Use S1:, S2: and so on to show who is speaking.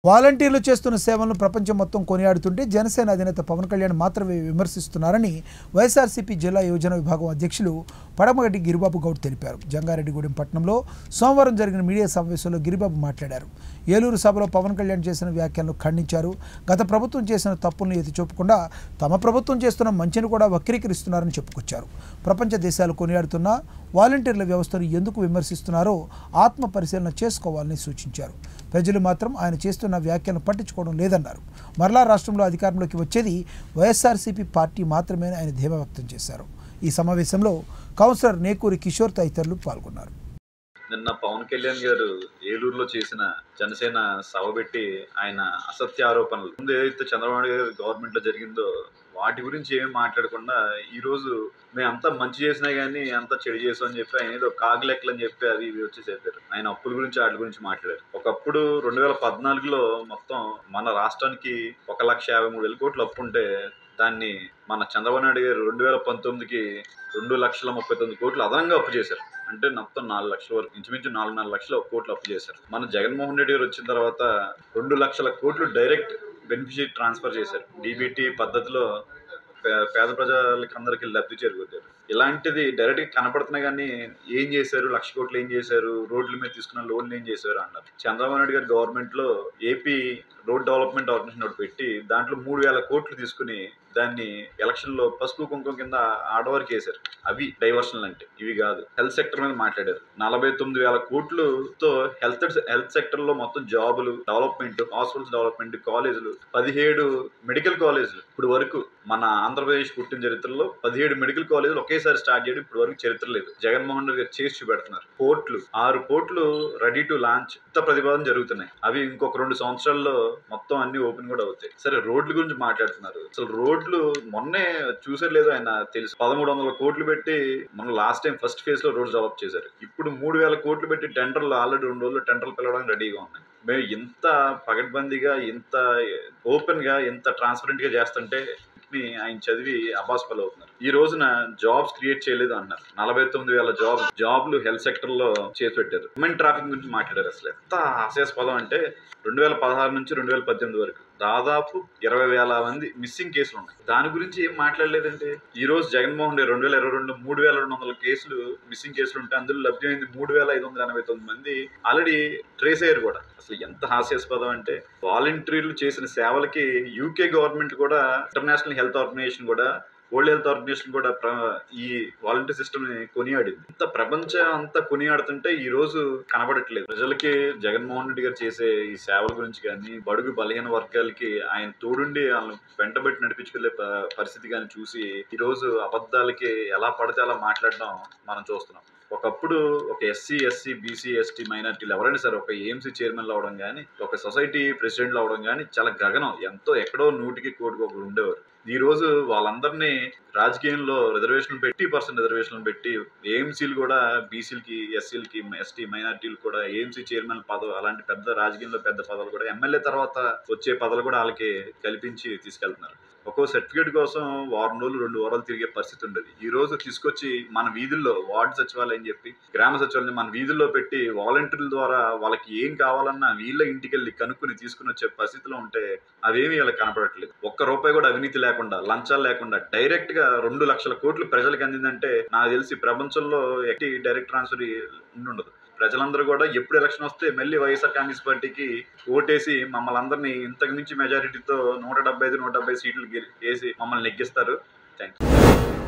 S1: వాలంటీర్లు చేస్తున్న సేవలను ప్రపంచం మొత్తం కొనియాడుతుంటే జనసేన అధినేత పవన్ కళ్యాణ్ మాత్రమే విమర్శిస్తున్నారని వైఎస్ఆర్సీపీ జిల్లా యోజన విభాగం అధ్యక్షులు పడమగడ్డి గిరిబాబు గౌడ్ తెలిపారు జంగారెడ్డిగూడెం పట్టణంలో సోమవారం జరిగిన మీడియా సమావేశంలో గిరిబాబు మాట్లాడారు ఏలూరు సభలో పవన్ కళ్యాణ్ చేసిన వ్యాఖ్యలను ఖండించారు గత ప్రభుత్వం చేసిన తప్పులను ఎత్తి చూపకుండా తమ ప్రభుత్వం చేస్తున్న మంచిని కూడా వక్రీకరిస్తున్నారని చెప్పుకొచ్చారు ప్రపంచ దేశాలు కొనియాడుతున్న వాలంటీర్ల వ్యవస్థను ఎందుకు విమర్శిస్తున్నారో ఆత్మ పరిశీలన చేసుకోవాలని సూచించారు ప్రజలు మాత్రం ఆయన చేస్తున్న వ్యాఖ్యలను పట్టించుకోవడం లేదన్నారు మరలా రాష్ట్రంలో అధికారంలోకి వచ్చేది వైఎస్ఆర్సీపీ పార్టీ మాత్రమే ఆయన ధీమా వ్యక్తం చేశారు ఈ సమావేశంలో కౌన్సిలర్ నేకూరి కిషోర్ తదితరులు పాల్గొన్నారు
S2: నిన్న పవన్ కళ్యాణ్ గారు ఏలూరులో చేసిన జనసేన సభ పెట్టి ఆయన అసత్య ఆరోపణలు ముందు ఏదైతే చంద్రబాబు నాయుడు గారు గవర్నమెంట్ లో జరిగిందో వాటి గురించి ఏమీ మాట్లాడకుండా ఈ రోజు మేము అంతా మంచి చేసినా కానీ అంతా చెడు చేసాం అని చెప్పి ఆయన ఏదో కాగులెక్కలు అని చెప్పి అది ఇవి వచ్చి చెప్పారు ఆయన అప్పుల గురించి వాటి గురించి మాట్లాడారు ఒకప్పుడు రెండు వేల పద్నాలుగులో మొత్తం మన రాష్ట్రానికి ఒక లక్ష యాభై మూడు వేల కోట్లు అప్పు ఉంటే దాన్ని మన చంద్రబాబు నాయుడు గారు రెండు వేల పంతొమ్మిదికి రెండు లక్షల ముప్పై తొమ్మిది కోట్లు అదనంగా అప్పు చేశారు అంటే మొత్తం నాలుగు లక్షల వరకు ఇంచుమించు నాలుగు నాలుగు లక్షల కోట్లు అప్పు చేశారు మన జగన్మోహన్ రెడ్డి గారు వచ్చిన తర్వాత రెండు లక్షల కోట్లు డైరెక్ట్ బెనిఫిషియరీ ట్రాన్స్ఫర్ చేశారు డీబీటీ పద్ధతిలో పే- పేద ప్రజలకి అందరికీ లబ్ధి చేరుకొచ్చారు ఇలాంటిది డైరెక్ట్గా కనపడుతున్నా కానీ ఏం చేశారు లక్ష కోట్లు ఏం చేశారు రోడ్ల మీద తీసుకున్న లోన్లు ఏం చేశారు అన్నారు చంద్రబాబు నాయుడు గారి గవర్నమెంట్లో ఏపీ రోడ్ డెవలప్మెంట్ ఆర్గనైజేషన్ ఒకటి పెట్టి దాంట్లో మూడు వేల కోట్లు తీసుకుని దాన్ని ఎలక్షన్లో పసుపు కుంకుమ కింద ఆడవారికి వేశారు అవి డైవర్షన్లు అంటే ఇవి కాదు హెల్త్ సెక్టర్ మీద మాట్లాడారు నలభై తొమ్మిది వేల కోట్లతో హెల్త్ హెల్త్ సెక్టర్ లో మొత్తం జాబులు డెవలప్మెంట్ హాస్పిటల్స్ డెవలప్మెంట్ కాలేజీలు పదిహేడు మెడికల్ కాలేజీలు ఇప్పుడు వరకు మన ఆంధ్రప్రదేశ్ పుట్టిన చరిత్రలో పదిహేడు మెడికల్ కాలేజీలు ఒకేసారి స్టార్ట్ చేయడం ఇప్పుడు వరకు చరిత్ర లేదు జగన్మోహన్ రెడ్డి గారు చేసి చూపెడుతున్నారు పోర్ట్లు ఆరు పోర్ట్లు రెడీ టు లాంచ్ ఇంత ప్రతిపాదన జరుగుతున్నాయి అవి ఇంకొక రెండు సంవత్సరాల్లో మొత్తం అన్ని ఓపెన్ కూడా అవుతాయి సరే రోడ్ల గురించి మాట్లాడుతున్నారు అసలు రోడ్లు మొన్నే చూసారు లేదు ఆయన తెలుసు పదమూడు వందల కోట్లు పెట్టి మన లాస్ట్ టైం ఫస్ట్ ఫేజ్ లో రోడ్స్ డెవలప్ చేశారు ఇప్పుడు మూడు వేల కోట్లు పెట్టి టెండర్లు ఆల్రెడీ రెండు రోజులు టెండర్లు పిలవడానికి రెడీగా ఉన్నాయి మేము ఇంత పగడ్బందీగా ఇంత ఓపెన్ గా ఇంత ట్రాన్స్పరెంట్ గా చేస్తుంటే ని ఆయన చదివి అబాస్పల్ అవుతున్నారు ఈ రోజున జాబ్స్ క్రియేట్ చేయలేదు అన్నారు నలభై తొమ్మిది వేల జాబ్ జాబ్లు హెల్త్ సెక్టర్ లో చేసి పెట్టారు హ్యూమన్ ట్రాఫిక్ గురించి మాట్లాడారు అసలు ఎంత హాస్యాస్పదం అంటే రెండు వేల పదహారు నుంచి రెండు వేల పద్దెనిమిది వరకు దాదాపు ఇరవై వేల మంది మిస్సింగ్ కేసులు ఉన్నాయి దాని గురించి ఏం మాట్లాడలేదంటే ఈ రోజు జగన్మోహన్ రెడ్డి రెండు వేల ఇరవై రెండు మూడు వేల రెండు వందల కేసులు మిస్సింగ్ కేసులు ఉంటే అందులో లభ్యమైంది మూడు వేల ఐదు వందల ఎనభై తొమ్మిది మంది ఆల్రెడీ ట్రేస్ అయ్యారు కూడా అసలు ఎంత హాస్యాస్పదం అంటే వాలంటీర్లు చేసిన సేవలకి యూకే గవర్నమెంట్ కూడా international health organisation world health హెల్త్ ఆర్గనైజేషన్ కూడా ప్ర- ఈ వాలంటీర్ సిస్టమ్ ని కొనియాడింది ఇంత ప్రపంచం అంతా కొనియాడుతుంటే ఈ రోజు కనబడట్లేదు ప్రజలకి జగన్మోహన్ రెడ్డి గారు చేసే ఈ సేవల గురించి కానీ బడుగు బలహీన వర్గాలకి ఆయన తోడుండి వాళ్ళని వెంటబెట్టి నడిపించుకెళ్లే ప- పరిస్థితి కానీ చూసి ఈ రోజు అబద్ధాలకి ఎలా పడితే అలా మాట్లాడడం మనం చూస్తున్నాం ఒకప్పుడు ఒక ఎస్సీ ఎస్సీ బీసీ ఎస్టీ మైనార్టీలు ఎవరైనా సరే ఒక ఏఎంసీ చైర్మన్లు అవడం కానీ ఒక సొసైటీ ప్రెసిడెంట్లు అవడం కానీ చాలా గగనం ఎంతో ఎక్కడో నూటికి కోటికి ఒకరు ఉండేవారు ఈ రోజు వాళ్ళందరినీ రాజకీయంలో రిజర్వేషన్ పెట్టి పర్సెంట్ రిజర్వేషన్ పెట్టి ఏఎంసీలు కూడా బీసీలకి ఎస్సీలకి ఎస్టీ మైనార్టీలు కూడా ఏఎంసీ చైర్మన్ పదవి అలాంటి పెద్ద రాజకీయంలో పెద్ద పదవులు కూడా ఎమ్మెల్యే తర్వాత వచ్చే పదవులు కూడా వాళ్ళకి కల్పించి తీసుకెళ్తున్నారు ఒక్కో సర్టిఫికేట్ కోసం వారం రోజులు రెండు వారాలు తిరిగే పరిస్థితి ఉండేది ఈ రోజు తీసుకొచ్చి మన వీధుల్లో వార్డు సచివాలయం చెప్పి గ్రామ సచివాలయం మన వీధుల్లో పెట్టి వాలంటీర్ల ద్వారా వాళ్ళకి ఏం కావాలన్నా వీళ్ళ ఇంటికి వెళ్ళి కనుక్కుని తీసుకుని వచ్చే పరిస్థితిలో ఉంటే అవేమీ వీళ్ళకి కనపడట్లేదు ఒక్క రూపాయి కూడా అవినీతి లేకుండా లంచాలు లేకుండా డైరెక్ట్ గా రెండు లక్షల కోట్లు ప్రజలకు అందిందంటే నాకు తెలిసి ప్రపంచంలో ఎట్టి డైరెక్ట్ ట్రాన్స్ఫర్ ఉండదు ప్రజలందరూ కూడా ఎప్పుడు ఎలక్షన్ వస్తే మళ్ళీ వైఎస్ఆర్ కాంగ్రెస్ పార్టీకి ఓటేసి మమ్మల్ని అందరినీ ఇంతకు మించి మెజారిటీతో నూట డెబ్బై ఐదు నూట డెబ్బై సీట్లు గెలి- వేసి మమ్మల్ని నెగ్గిస్తారు థ్యాంక్ యూ